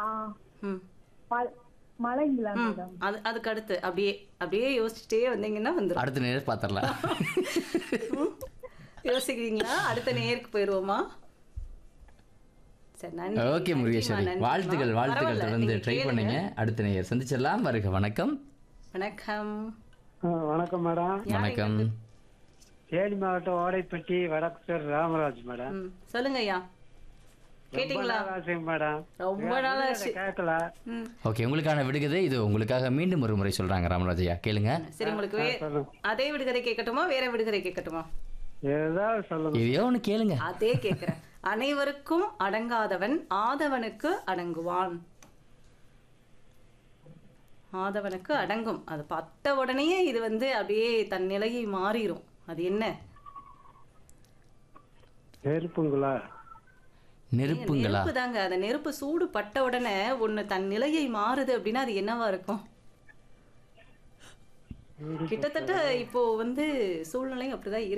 ம் ம- மலைங்களா ம் மேடம் அது அதுக்கு அடுத்து அப்படியே அப்படியே யோசிச்சுட்டே வந்தீங்கன்னா வந்துடும் அடுத்த நேரம் பார்த்துடலாம் யோசிக்கிறீங்களா அடுத்த நேருக்கு போயிடுவோமா சரி நன்றி ஓகே நன்றிம்மா, முருகேஸ்வரி நன்றிம்மா. வாழ்த்துக்கள் வாழ்த்துக்கள் பரவாயில்ல, தொடர்ந்து நீங்க ட்ரை கேளுங்க. பண்ணுங்க அடுத்த நேயர் சந்திச்சிடலாம் வருக வணக்கம் வணக்கம் ஆ, வணக்கம் மேடம் வணக்கம் தேனி மாவட்டம் ஓடைப்பட்டி வடக்கு ராமராஜ் மேடம் ம் சொல்லுங்க ஐயா கேட்டீங்களா ரொம்ப நாள் ஆசை மேடம் ரொம்ப நாள் ஆச்சு கேட்கல ம் ஓகே உங்களுக்கான விடுகதை இது உங்களுக்காக மீண்டும் ஒரு முறை சொல்றாங்க ராமராஜையா கேளுங்க சரி உங்களுக்கு வே அதே விடுகதை கேட்கட்டுமா வேற விடுகதை கேட்கட்டுமா ஏதாவது சொல்லுங்க இதையோ ஒன்று கேளுங்க அதே கேட்கிறேன் அனைவருக்கும் அடங்காதவன் ஆதவனுக்கு அடங்குவான் ஆதவனுக்கு அடங்கும் அது பட்ட உடனேயே இது வந்து அப்படியே தன் நிலையை மாறிடும் அது என்ன நெருப்புங்களா நெருப்புங்களா நெருப்பு தாங்க அந்த நெருப்பு சூடு பட்ட உடனே ஒண்ணு தன் நிலையை மாறுது அப்படின்னா அது என்னவா இருக்கும் கிட்டத்தட்ட இப்போ வந்து சூழ்நிலை அப்படிதான் இருக்கு